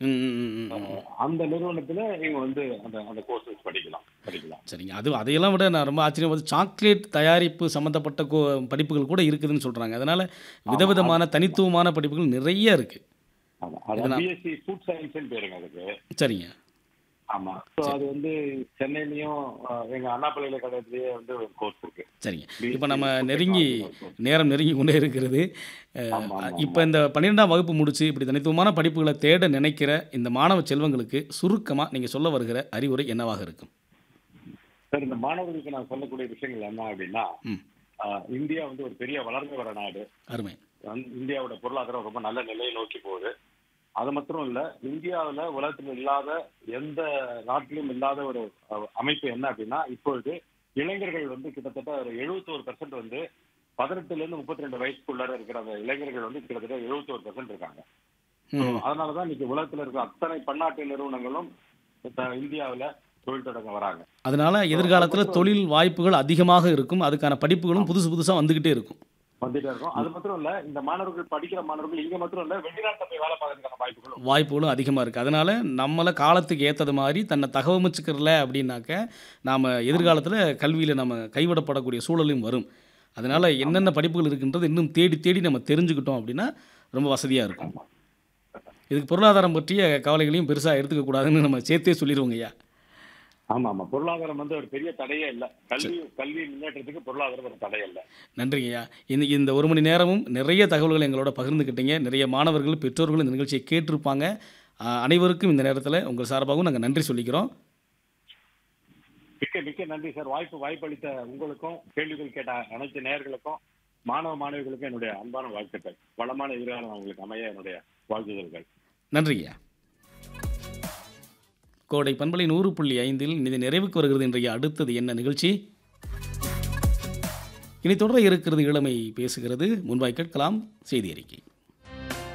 ம், ம், ம், ம், ம். அஹ் அந்த நிறுவனத்துல நீங்க வந்து அந்த அந்த கோர்சஸ் படிக்கலாம் படிக்கலாம் சரிங்க அது அதையெல்லாம் விட நான் ரொம்ப ஆச்சரியமாக சாக்லேட் தயாரிப்பு சம்மந்தப்பட்ட கோ படிப்புகள் கூட இருக்குதுன்னு சொல்கிறாங்க அதனால் விதவிதமான தனித்துவமான படிப்புகள் நிறைய இருக்குது ஆமா அது பிஎஸ்சி ஃபுட் சயின்ஸ் பேருங்க அதுக்கு சரிங்க ஆமா ஸோ அது வந்து சென்னையிலயும் அஹ், எங்க அண்ணா பல்கலைக்கழகத்திலேயே வந்து ஒரு கோர்ஸ் இருக்கு சரிங்க BSc இப்போ நம்ம food நெருங்கி technology course. நேரம் நெருங்கி கொண்டே இருக்கிறது ஆமா, ஆமா, இப்போ இந்த பன்னிரெண்டாம் வகுப்பு முடிச்சு இப்படி தனித்துவமான படிப்புகளை தேட நினைக்கிற இந்த மாணவ செல்வங்களுக்கு சுருக்கமாக நீங்கள் சொல்ல வருகிற அறிவுரை என்னவாக இருக்கும் சார் இந்த மாணவர்களுக்கு நான் சொல்லக்கூடிய விஷயங்கள் என்ன அப்படின்னா ம் அஹ், இந்தியா வந்து ஒரு பெரிய வளர்ந்து வர நாடு அருமை வந்து இந்தியாவோட பொருளாதாரம் ரொம்ப நல்ல நிலையை நோக்கி போகுது அது மாத்திரம் இல்ல இந்தியாவுல உலகத்துல இல்லாத எந்த நாட்டிலும் இல்லாத ஒரு அஹ், அமைப்பு என்ன அப்படின்னா இப்பொழுது இளைஞர்கள் வந்து கிட்டத்தட்ட ஒரு எழுபத்தோரு பெர்சன்ட் வந்து பதினெட்டுல இருந்து முப்பத்தி ரெண்டு வயசுக்குள்ளார இருக்கிற அந்த இளைஞர்கள் வந்து கிட்டத்தட்ட எழுபத்தோரு பெர்சன்ட் இருக்காங்க So, ம் அதனாலதான் இன்னைக்கு உலகத்துல இருக்கிற அத்தனை பன்னாட்டு நிறுவனங்களும் இப்ப இந்தியாவுல தொழில் தொடங்க வராங்க அதனால எதிர்காலத்தில் தொழில் வாய்ப்புகள் அதிகமாக இருக்கும் அதுக்கான படிப்புகளும் புதுசு புதுசாக வந்துக்கிட்டே இருக்கும் வந்துட்டே இருக்கும் அது மாத்திரம் இல்ல இந்த மாணவர்கள் படிக்கிற மாணவர்கள் இங்க மாத்திரம் இல்ல வெளிநாட்டுல போய் வேலை பார்க்கறதுக்கான வாய்ப்புகளும் வாய்ப்புகளும் அதிகமாக இருக்குது அதனால் நம்மளை காலத்துக்கு ஏற்றது மாதிரி தன்னை தகவமைச்சுக்கிறல அப்படின்னாக்க நாம் எதிர்காலத்தில் கல்வியில் நம்ம கைவிடப்படக்கூடிய சூழலும் வரும் அதனால் என்னென்ன படிப்புகள் இருக்குன்றது இன்னும் தேடி தேடி நம்ம தெரிஞ்சுக்கிட்டோம் அப்படின்னா ரொம்ப வசதியாக இருக்கும் இதுக்கு பொருளாதாரம் பற்றிய கவலைகளையும் பெருசாக எடுத்துக்கக்கூடாதுன்னு நம்ம சேர்த்தே சொல்லிடுவோங்க ஐயா ஆமா ஆமா பொருளாதாரம் வந்து ஒரு பெரிய தடையே இல்ல கல்வி கல்வி முன்னேற்றத்துக்கு பொருளாதாரம் ஒரு தடை இல்ல நன்றிங்க ஐயா இந்த இந்த ஒரு மணி நேரமும் நிறைய தகவல்களை எங்களோட பகிர்ந்துக்கிட்டீங்க நிறைய மாணவர்கள் பெற்றோர்கள் இந்த நிகழ்ச்சியை கேட்டிருப்பாங்க ஆஹ் அனைவருக்கும் இந்த நேரத்தில் உங்கள் சார்பாகவும் நாங்கள் நன்றி சொல்லிக்கிறோம் மிக்க மிக்க நன்றி சார் வாய்ப்பு வாய்ப்பளித்த உங்களுக்கும் கேள்விகள் கேட்ட அனைத்து நேயர்களுக்கும் மாணவ மாணவிகளுக்கும் என்னுடைய அன்பான வாழ்த்துக்கள் வளமான எதிர்காலம் உங்களுக்கு அமைய என்னுடைய வாழ்த்துதல்கள் நன்றிங்கய்யா கோடை பண்பலை நூறு புள்ளி ஐந்தில் இது நிறைவுக்கு வருகிறது இன்றைய அடுத்தது என்ன நிகழ்ச்சி இனி தொடர இருக்கிறது இளமை பேசுகிறது முன்பாய் கேட்கலாம் செய்தி அறிக்கை